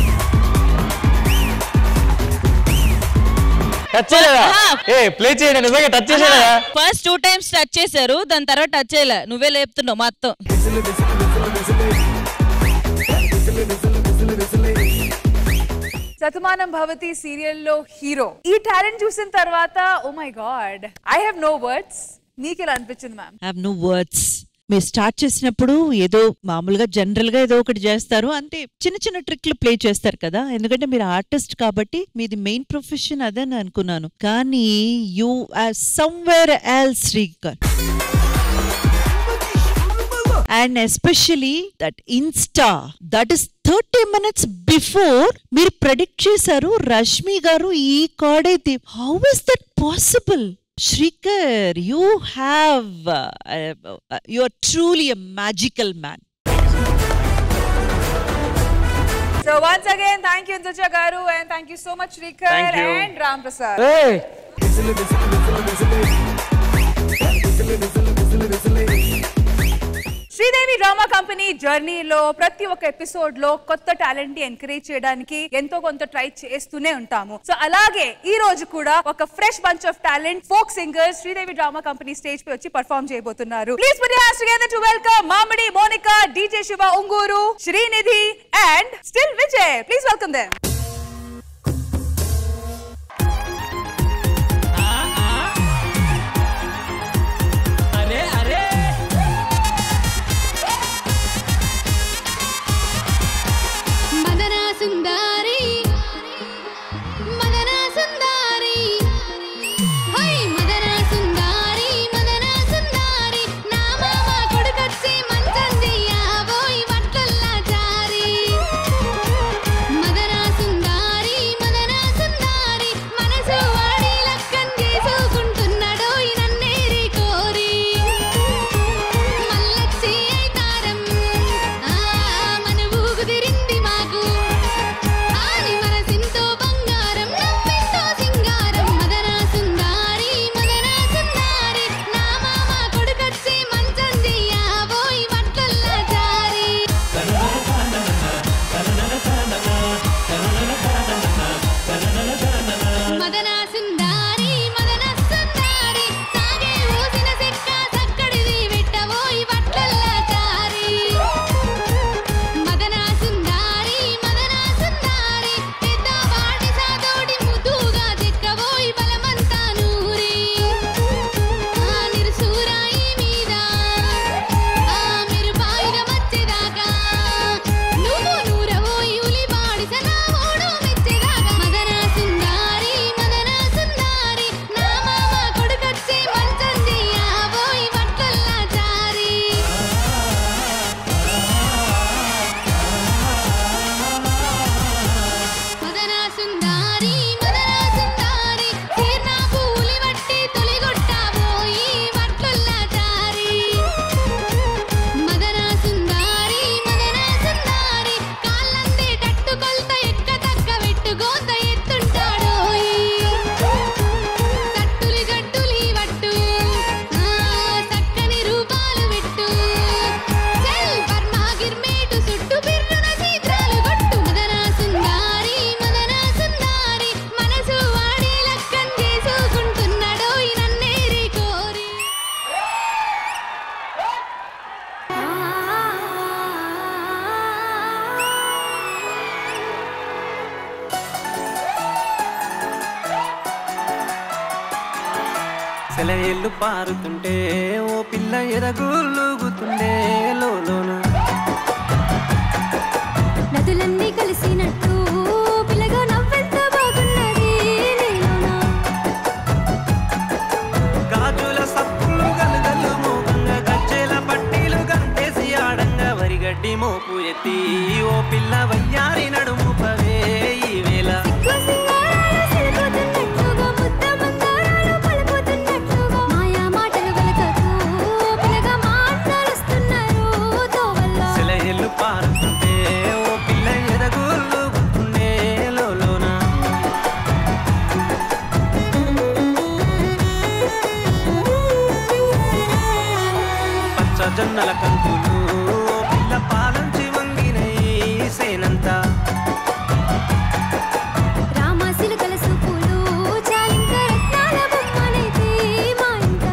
టచ్ చేయలేదా ఏ ప్లే చేయండి నిజంగా టచ్ చేసేదా ఫస్ట్ టూ టైమ్స్ టచ్ చేశారు దాని తర్వాత టచ్ చేయలే నువ్వే లేపుతున్నావు మొత్తం శతమానం భవతి సీరియల్లో హీరో ఈ టాలెంట్ చూసిన తర్వాత oh my god I have no words నీకు ఎలా అనిపించింది మ్యామ్ హ్యావ్ నో వర్డ్స్ మీరు స్టార్ట్ చేసినప్పుడు ఏదో మామూలుగా జనరల్ గా ఏదో ఒకటి చేస్తారు అంటే చిన్న చిన్న ట్రిక్లు ప్లే చేస్తారు కదా ఎందుకంటే మీరు ఆర్టిస్ట్ కాబట్టి మీది మెయిన్ ప్రొఫెషన్ అదని అనుకున్నాను కానీ you somewhere else Sreekar and especially that insta that is thirty minutes before మీరు ప్రెడిక్ట్ చేశారు రష్మి గారు ఈ కార్డ్ అయితే how is that possible Sreekar you have you are truly a magical man so once again thank you Induja garu and thank you so much Sreekar Thank you. And Ram Prasad Sridevi drama company జర్నీలో ప్రతి ఒక్క ఎపిసోడ్ లో కొత్త టాలెంట్ ని ఎంకరేజ్ చేయడానికి ఎంతో కొంత ట్రై చేస్తూనే ఉంటాము సో అలాగే ఈ రోజు కూడా ఒక fresh bunch of talent folk singers Sridevi drama company stage పై వచ్చి పర్ఫామ్ చేయబోతున్నారు please put your hands together to welcome Mamidi Monika DJ Shiva Unguru Srinidhi and still Vijay please welcome them అరే అరే మదనా సుందారి మదనా సుందారి హై మదనా సుందారి మదనా సుందారి నా మామ కొడుకొచ్చి మంచం దియ్యాబోయ్ వట్లల్లా జారి మదనా సుందారి మదనా సుందారి మనసు వాడి లక్కం చేసుకుంటున్నాడోయ్ నన్నేరి కోరి మల్లచ్చి అయితారం ఆ మన ఊగుదిరింది మాకు ఆని మనసింతో బంగారం నవ్వెంతో సింగారం మదనా సుందారి మదనా సుందారి నా మామ కొడుకొచ్చి మంచం దియ్యాబోయ్ వట్లల్లా జారి మదనా సుందారి మదన సుందారి సాగే ఊసిన సిక్క సక్కడిది విట్టబోయి వట్లల్లా జారి మదనా సుందారి మదనా సుందారి పెద్దవాడి సాదోడి ముద్దుగా దిక్కబోయి బలమంతా నూరి ఆ నిరుసూరాయి మీద ఆ మిరుపాయిన వచ్చేదాకా నువ్వు నూరబోయి ఉలిబాడి సనా ఓడు మెచ్చేదాకా మదనా సుందారి మదనా సుందారి నా మామ కొడుకొచ్చి మంచం దియ్యాబోయి వట్లల్లా జారి మదనా సుందారి మదనా సుందారి తీర్నా పూలి వట్టి తొలిగొట్టాబోయి వట్లల్లా జారి మదనా సుందారి మదనా సుందారి కాళ్ళందే టట్టు కొల్త ఎక్క తక్క పెట్టు గోంత ఎత్తుంటాడోయి తట్టులి గట్టులి వట్టు ఆ చక్కని రూపాలు పెట్టు చెల్ పర్మా గిర్మేటు సుట్టు బిర్రున సీత్రాలు కొట్టు మదనా సుందారి మదనా సుందారి మనసు వాడి లక్కం చేసుకుంటున్నాడోయ్ నన్నేరి కోరి సెలయేళ్ళు పారుతుంటే ఓ పిల్ల ఎరగులుగుతుండే లోలోన నదులన్నీ కలిసినట్టు పిల్లగా నవ్వెంత బాగున్నది నీలోన గాజుల సప్పులు గలుగలు మోగంగా గజ్జెల పట్టీలు గంటేసి ఆడంగా వరిగడ్డి మోపు ఎత్తి ఓ పిల్ల వయ్యారి నడుము పవే ఈ వేళ సిలుకుతున్నట్టుగా ముద్ద మందారాలు పలుకుతున్నట్టుగా మాయా మాటలు వెలకకు పిల్లగా మాట్లాడుస్తున్నారు తోవల్లో సెలయేళ్ళు పారుతుంటే ఓ పిల్ల ఎరగులుగుతుండే లోలోన పచ్చజొన్నల కంకులు ఓ పిల్ల పాలంచి వంగినై సేనంతా రామ సిలుకల సూపులు చాలింక రత్నాల బొమ్మనైతే మా ఇంట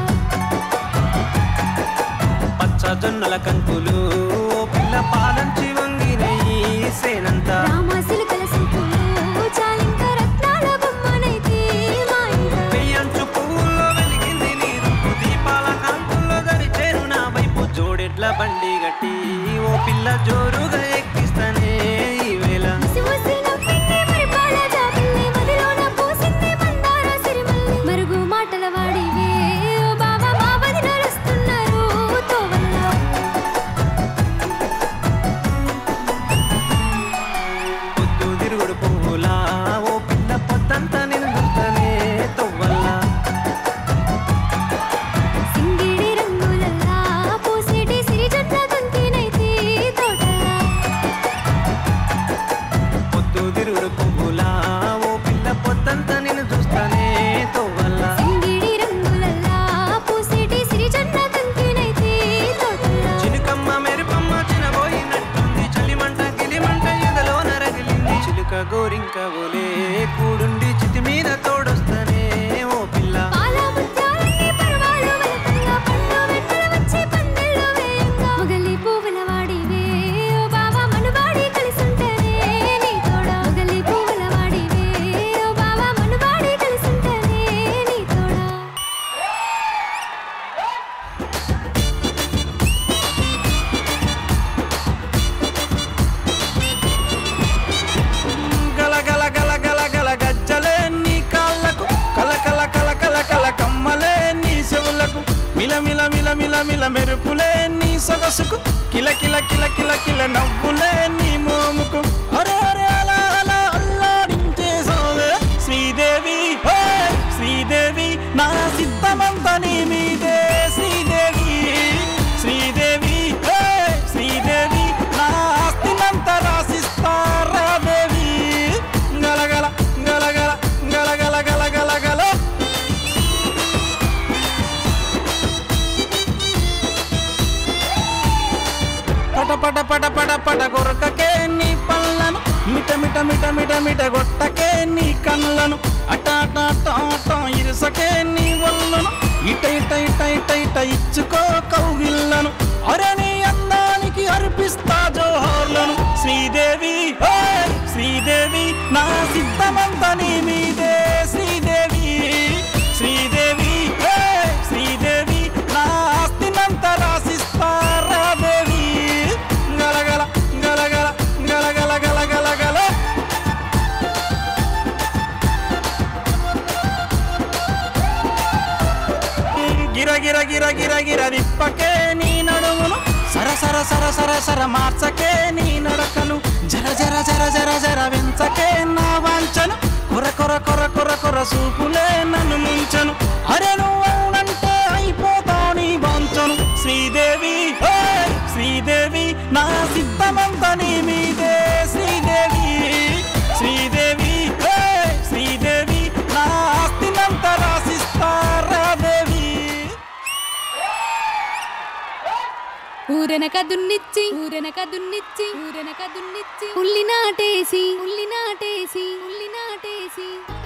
పచ్చజొన్నల కంకులు ఓ పిల్ల పాలంచి వంగినై సేనంతా రామ సిలుకల సూపులు చాలింక రత్నాల బొమ్మనైతే మా ఇంట పెయ్యంచు పువ్వుల్లో వెలిగింది నీ రూపు దీపాల కాంతుల్లో దరి చేరు నా వైపు జోడెడ్ల బండి గట్టి ఓ పిల్ల జోరుగా ఎక్కిస్తానే ఈ వేళ ముసిముసి నవ్వింది పరిపాల జాబిల్లి మదిలోన పూసింది మందార సిరిమల్లి మరుగు మాటల వాడివే ఓ బావ మా వదినలుస్తున్నారు తోవల్లో మిల మిల మెరుపులే నీ సొగసుకు కిల కిల కిల కిల కిల నవ్వులే నీ మోముకు అరే అరే అలా అలా అల్లాడించేసావే శ్రీదేవి హే శ్రీదేవి నా సిద్ధమంతా నీ మీదే శ్రీదేవి శ్రీదేవి హే శ్రీదేవి నా ఆస్తినంతా రాసిస్తారా దేవి గలగల గలగల గలగల గలగల గల పట పట పట పట పట కొరకకే నీ పళ్ళను మిట మిట మిట మిట మిట గొట్టకే నీ కళ్ళను అట అట అట అట ఇరుసకే నీ వల్లను ఇట ఇట ఇట ఇట ఇట ఇచ్చుకో కౌగిళ్ళను అరే నీ అందానికి అర్పిస్తా జోహార్లను శ్రీదేవి హే శ్రీదేవి నా సిద్ధమంతా నీ మీదే శ్రీదేవి శ్రీదేవి హే శ్రీదేవి నా ఆస్తినంతా రాసిస్తారా దేవి గలగల గలగల గలగల గలగల గల గిర గిర గిర గిర గిర విప్పకే నీ నడుమును సర సర సర సర సర మార్చకే నీ నడకను జర జర జర జర జర వెంచకే నా వాంచను కొర కొర కొర కొర కొర సూపులే నన్ను ముంచను అరే నువ్వు అవునంటే అయిపోతా నీ వాంచను శ్రీదేవి హే శ్రీదేవి నా సిద్ధమంతా నీ మీదే శ్రీదేవి శ్రీదేవి హే శ్రీదేవి నా ఆస్తినంతా రాసిస్తారా దేవి ఊరెనక దున్నిచ్చి ఊరెనక దున్నిచ్చి ఊరెనక దున్నిచ్చి ఉల్లి నాటేసి ఉల్లి నాటేసి ఉల్లి నాటేసి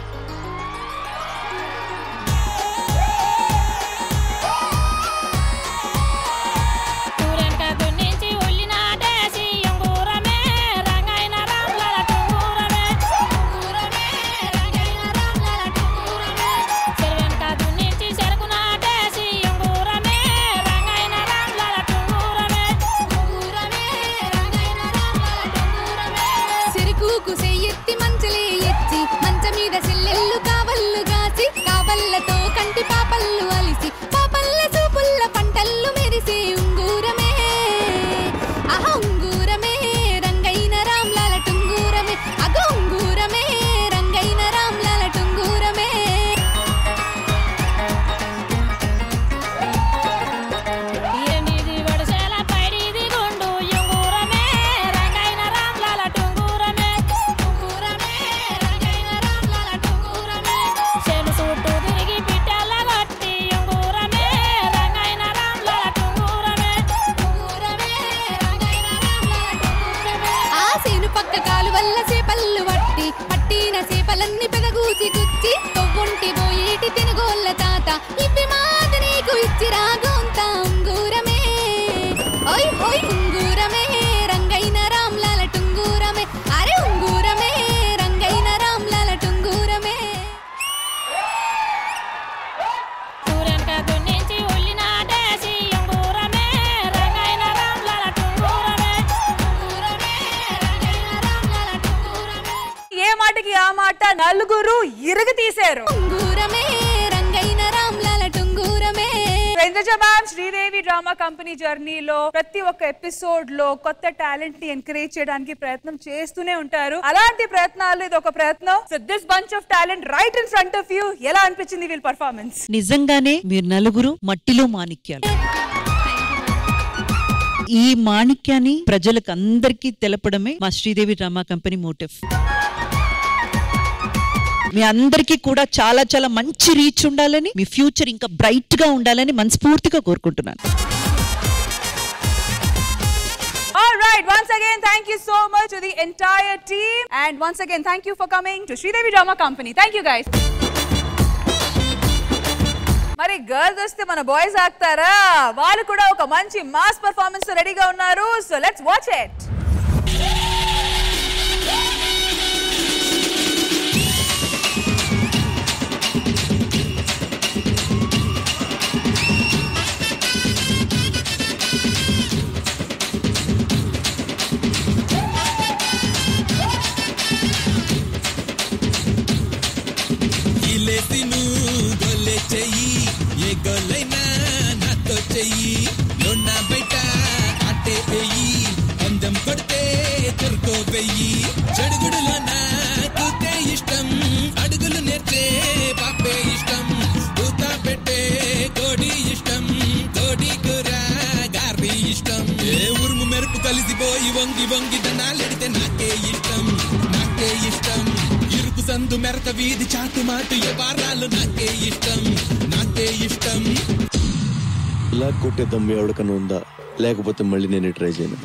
ఊరెనక దున్నించి ఉల్లి నాటేసి ఉంగూరమే రంగైన రామ్లల టుంగూరమే ఉంగూరమే రంగైన రామ్లల టుంగూరమే చెరువెనక దున్నించి చెరుకు నాటేసి ఉంగూరమే రంగైన రామ్లల టుంగూరమే ఉంగూరమే రంగైన రామ్లల టుంగూరమే సిరుకుకు సెయ్యెత్తి మంచలే ఎచ్చి మంచ మీద సెల్లెళ్ళు కావళ్ళు గాసి కావళ్ళతో కంటి పాపళ్ళు అలిసి పాపల్ల చూపుల్ల పంటల్లు మెరిసే ఉంగూరమే ఆహ ఉంగూరమే రంగైన రామ్లాల టుంగూరమే అగ ఉంగూరమే రంగైన రామ్లాల టుంగూరమే ఈరనిది వడసేల పైడిది గుండు ఉంగూరమే రంగైన రామ్లల టుంగూరమే ఉంగూరమే రంగైన రామ్లల టుంగూరమే చెను చుట్టూ తిరిగి పిట్టల కొట్టి ఉంగూరమే రంగైన రామ్లల టుంగూరమే ఉంగూరమే రంగైన రామ్లల టుంగూరమే ఆ సేను పక్క కాలు వల్ల చేపల్లు పట్టి పట్టిన చేపలన్నీ పెదగూసి గుచ్చి తొవ్వుంటి పోయేటి తినుగోళ్ళ తాత ఇవి మాట నీకు ఇచ్చి రాగోంత ఉంగూరమే ఓయ్ ఓయ్ ఉంగూరమే రంగైన రామ్లాల టుంగూరమే అరే ఉంగూరమే రంగైన రామ్లాల టుంగూరమే ఊరెనక దున్నించి ఉల్లి నాటేసి ఉంగూరమే రంగైన రామ్లల టుంగూరమే ఉంగూరమే రంగైన రామ్లల టుంగూరమే ఏ మాటకి ఆ మాట నలుగురు ఇరుగు తీశారు ఉంగూరమే రంగైన రామ్లాల టుంగూరమే Indraja ma'am Sridevi drama company జర్నీలో ప్రతి ఒక్క ఎపిసోడ్ లో కొత్త టాలెంట్ ని ఎంకరేజ్ చేయడానికి ప్రయత్నం చేస్తూనే ఉంటారు అలాంటి ప్రయత్నాలు ఇది ఒక ప్రయత్నం so this bunch of talent right in front of you ఎలా అనిపించింది వీళ్ళ పర్ఫార్మెన్స్ నిజంగానే మీరు నలుగురు మట్టిలో మాణిక్యాలు ఈ మాణిక్యాన్ని ప్రజలకు అందరికీ తెలపడమే మా శ్రీదేవి డ్రామా కంపెనీ మోటివ్ మీ అందరికీ కూడా చాలా చాలా మంచి రీచ్ ఉండాలని మీ ఫ్యూచర్ ఇంకా బ్రైట్ గా ఉండాలని మనస్ఫూర్తిగా కోరుకుంటున్నాను All right, once again, thank you so much to the entire team. And once again, thank you for coming to Sridevi Drama Company. Thank you, guys. మరి గర్ల్స్ వస్తే మన బాయ్స్ ఆగుతారా వాళ్ళు కూడా ఒక మంచి మాస్ పర్ఫార్మెన్స్ రెడీగా ఉన్నారు సో లెట్స్ వాచ్ ఇట్ ఇలేసి నువ్వు గొల్లె చెయ్యి ఏ గొల్లైనా నాతో చెయ్యి లోన బయట అట్టే వెయ్యి అందం కొడితే చురుకో వెయ్యి చెడుగుడులోన కూతే ఇష్టం అడుగులు నేర్చే పాపే ఇష్టం పూత పెట్టే కోడి ఇష్టం కోడి కూర గారి ఇష్టం ఏ ఉరుము మెరుపు కలిసిపోయి వంగి వంగి దనాలెడితే నాకే ఇష్టం నాకే ఇష్టం ఇరుకు సందు మెరక వీధి చాటు మాటు వ్యవహారాలు నాకే ఇష్టం నాకే ఇష్టం ఇలా కొట్టే దమ్ము ఎవరికన్నా ఉందా లేకపోతే మళ్ళీ నేను ట్రై చేయను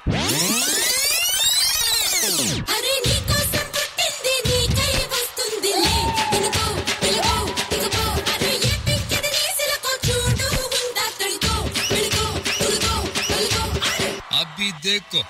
అరే నీకోసం పుట్టింది నీకై వస్తుందిలే ఇనుకో పిలుకో ఇకపో అరే ఏ పిక్కిది నీసిలకో చూడు ఉందా కడుకో పిలుకో పులుకో పలుకో అరే అబ్బి దేకో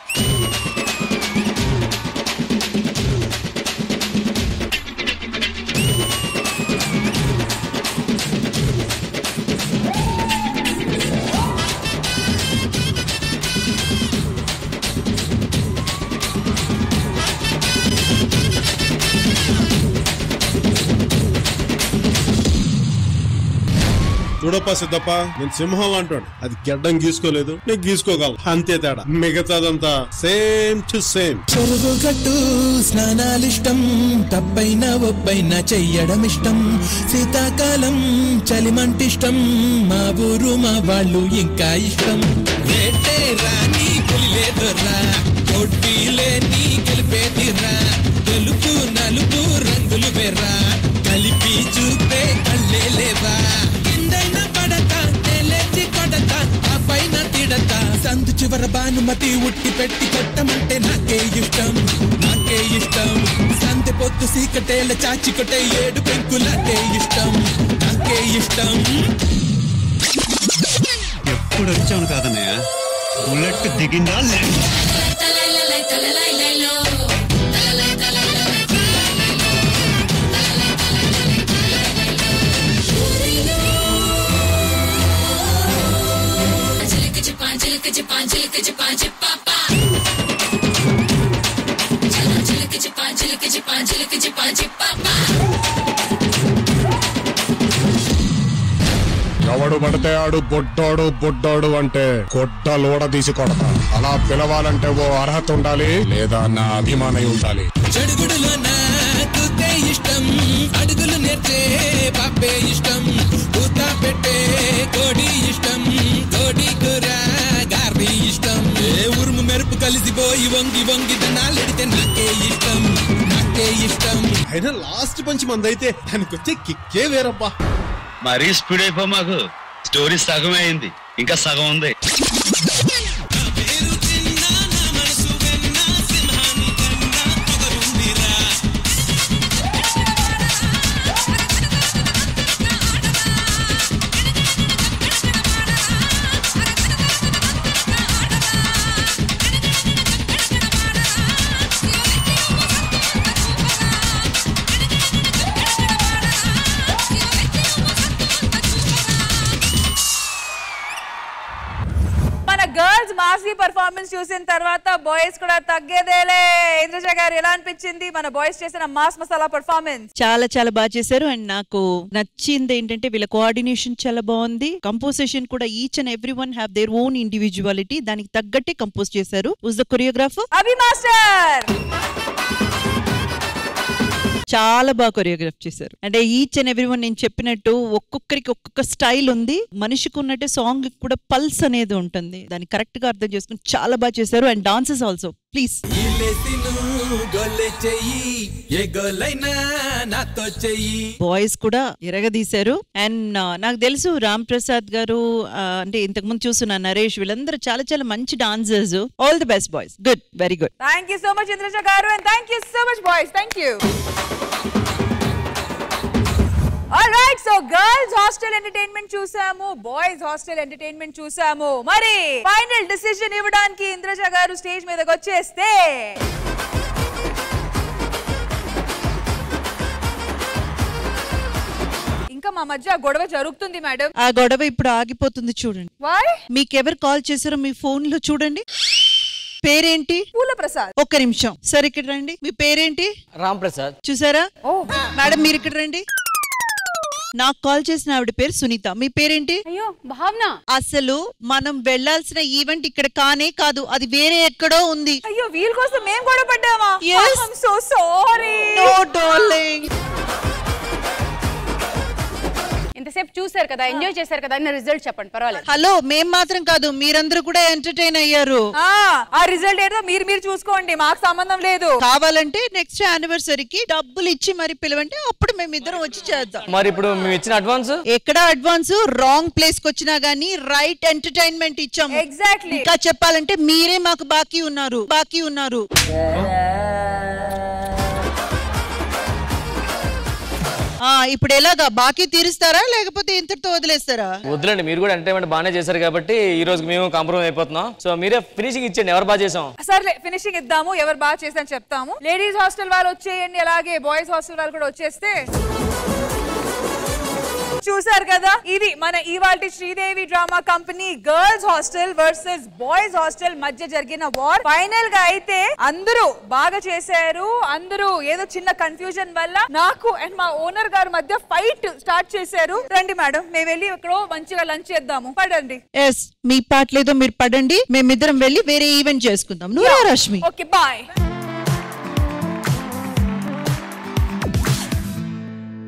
చూడప్ప సిద్ధప్ప నేను సింహం అంటాడు అది గెడ్డం గీసుకోలేదు నేను గీసుకోగలను అంతే తేడా మిగతాదంతా సేమ్ టు సేమ్ చెరువు గట్టు స్నానాలిష్టం తప్పైన ఒప్పైన చెయ్యడం ఇష్టం శీతాకాలం చలిమంటిష్టం మా ఊరు మా వాళ్ళు ఇంకా ఇష్టం వేటే రాని పులిలేదురా కొట్టి లేని గెలిపేదిరా తెలుపు నలుపు రంగులు వేరా కలిపి చూపే కళ్ళే లేవా కిందైన పడక నేలేచి కొడక ఆ పైన తిడత సందు చివర భానుమతి ఉట్టి పెట్టి కొట్టమంటే నాకే ఇష్టం నాకే ఇష్టం సంతి పొద్దు సీకటేల చాచి కొట్టే ఏడు పెంకులకే ఇష్టం నాకే ఇష్టం ఎప్పుడు వచ్చాను కాదన్నయ్య బుల్లెట్ దిగిందా లేదా తలలై తలలై లైలో తలలై తలలై చిలిక చిపా చిలిక చిపా చిలిక చిపా చిపాపా చలో చిలిక చిపా చిలిక చిపా చిలిక చిపా చిపాపా ఎవడు పడితే ఆడు బొడ్డోడు బొడ్డోడు అంటే గొడ్డ లోడ తీసి కొడతా అలా పిలవాలంటే ఓ అర్హత ఉండాలి లేదా నా అభిమానై ఉండాలి చెడుగుడులో నాకుతే ఇష్టం అడుగులు నేర్చే పాపే ఇష్టం పూత పెట్టే కోడి ఇష్టం కోడి కూర గారి ఇష్టం ఏ ఉరుము మెరుపు కలిసిపోయి వంగి వంగి దనాలెడితే నాకే ఇష్టం నాకే ఇష్టం అయినా లాస్ట్ పంచి మందైతే దానికి వచ్చే కిక్కే వేరబ్బా మరీ స్పీడ్ అయిపో మాకు స్టోరీ సగమే అయింది ఇంకా సగం ఉంది మన గర్ల్స్ మాసీ పర్ఫార్మెన్స్ చూసిన తర్వాత బాయ్స్ కూడా తగ్గేదేలే ఇంద్రజ గారు ఎలా అనిపించింది మన బాయ్స్ చేసిన మాస్ మసాలా పర్ఫార్మెన్స్ చాలా చాలా బాగా చేశారు అండ్ నాకు నచ్చింది ఏంటంటే వీళ్ళ కోఆర్డినేషన్ చాలా బాగుంది కంపోజిషన్ కూడా each and every one have their own individuality దానికి తగ్గట్టే కంపోజ్ చేశారు us the choreographer Abhi master చాలా బాగా కొరియోగ్రాఫ్ చేశారు అంటే ఈచ్ అండ్ ఎవ్రీ వన్ నేను చెప్పినట్టు ఒక్కొక్కరికి ఒక్కొక్క స్టైల్ ఉంది మనిషికి ఉన్నట్టే సాంగ్ కూడా పల్స్ అనేది ఉంటుంది దాన్ని కరెక్ట్ గా అర్థం చేసుకుని చాలా బాగా చేశారు అండ్ డాన్సెస్ ఆల్సో ప్లీజ్ ఇలేసిను గొల్లె చెయ్యి ఏ గొల్లైనా నాతో చెయ్యి బాయ్స్ కూడా ఎరగదీశారు అండ్ నాకు తెలుసు రామ్ ప్రసాద్ గారు ఆ, అంటే ఇంతకు ముందు చూస్తున్న నరేష్ వీళ్ళందరూ చాలా చాలా మంచి dancers all the best boys good very good thank you so much Indraja garu and thank you so much boys thank you all right so girls hostel entertainment చూసాము బాయ్స్ హాస్టల్ ఎంటర్టైన్మెంట్ చూసాము మరి ఫైనల్ డిసిషన్ ఇవ్వడానికి ఇంద్రజ గారు స్టేజ్ మీదకి వచ్చేస్తే ఇంకా మా మధ్య గొడవ జరుగుతుంది మేడం ఆ గొడవ ఇప్పుడు ఆగిపోతుంది చూడండి వై మీకెవరు కాల్ చేశారో మీ ఫోన్ లో చూడండి పేరేంటి పూల ప్రసాద్ ఒక్క నిమిషం సరే ఇక్కడ రండి మీ పేరేంటి రామ్ ప్రసాద్ చూసారా ఓ మేడం మీరు ఇక్కడ రండి నాకు కాల్ చేసిన ఆవిడ పేరు సునీత మీ పేరేంటి అయ్యో భావన అసలు మనం వెళ్ళాల్సిన ఈవెంట్ ఇక్కడ కానే కాదు అది వేరే ఎక్కడో ఉంది అయ్యో వీళ్ళ కోసం మేము కూడా పడ్డామా Yes. So sorry No, darling. ఇంతసేపు చూసారు కదా ఎంజాయ్ చేశారు కదా అన్న రిజల్ట్ చెప్పండి పర్వాలేదు హలో మేం మాత్రం కాదు మీరందరూ కూడా ఎంటర్టైన్ అయ్యారు ఆ రిజల్ట్ ఏదో మీరు మీరు చూసుకోండి మాకు సంబంధం లేదు కావాలంటే నెక్స్ట్ యానివర్సరీకి డబ్బులు ఇచ్చి మరి పిలవంటే అప్పుడు మేమిద్దరం వచ్చి చేద్దాం మరి ఇప్పుడు మేము ఇచ్చిన అడ్వాన్స్ ఎక్కడ అడ్వాన్స్ రాంగ్ ప్లేస్ కి వచ్చినా గానీ రైట్ ఎంటర్టైన్మెంట్ ఇచ్చాము ఎగ్జాక్ట్లీ ఇంకా చెప్పాలంటే మీరే మాకు బాకీ ఉన్నారు బాకీ ఉన్నారు ఆ ఇప్పుడు ఎలాగా బాకీ తీరుస్తారా లేకపోతే ఇంతటితో వదిలేస్తారా వద్దులండి మీరు కూడా ఎంటర్టైన్మెంట్ బాగానే చేశారు కాబట్టి ఈ రోజు మేము కాంప్రమైజ్ అయిపోతున్నాం సో మీరే ఫినిషింగ్ ఇచ్చేయండి ఎవరు బాగా చేసాం సర్లే ఫినిషింగ్ ఇద్దాము ఎవరు బాగా చేసాని చెప్తాము లేడీస్ హాస్టల్ వాళ్ళు వచ్చేయండి అలాగే బాయ్స్ హాస్టల్ వాళ్ళు కూడా వచ్చేస్తే చూసారు కదా ఇది మన ఇవాల్టి Sridevi drama company girls hostel versus boys hostel మధ్య జరిగిన వార్ ఫైనల్ గా అయితే అందరూ బాగా చేశారు అందరూ ఏదో చిన్న కన్ఫ్యూజన్ వల్ల నాకు అండ్ మా ఓనర్ గారి మధ్య ఫైట్ స్టార్ట్ చేశారు రండి మేడం మేము వెళ్ళి ఇక్కడ మంచిగా లంచ్ చేద్దాము పడండి ఎస్ మీ పాటలేదో మీరు పడండి మేమిద్దరం వెళ్ళి వేరే ఈవెంట్ చేసుకుందాం నువ్వు రా, రష్మి ఓకే బాయ్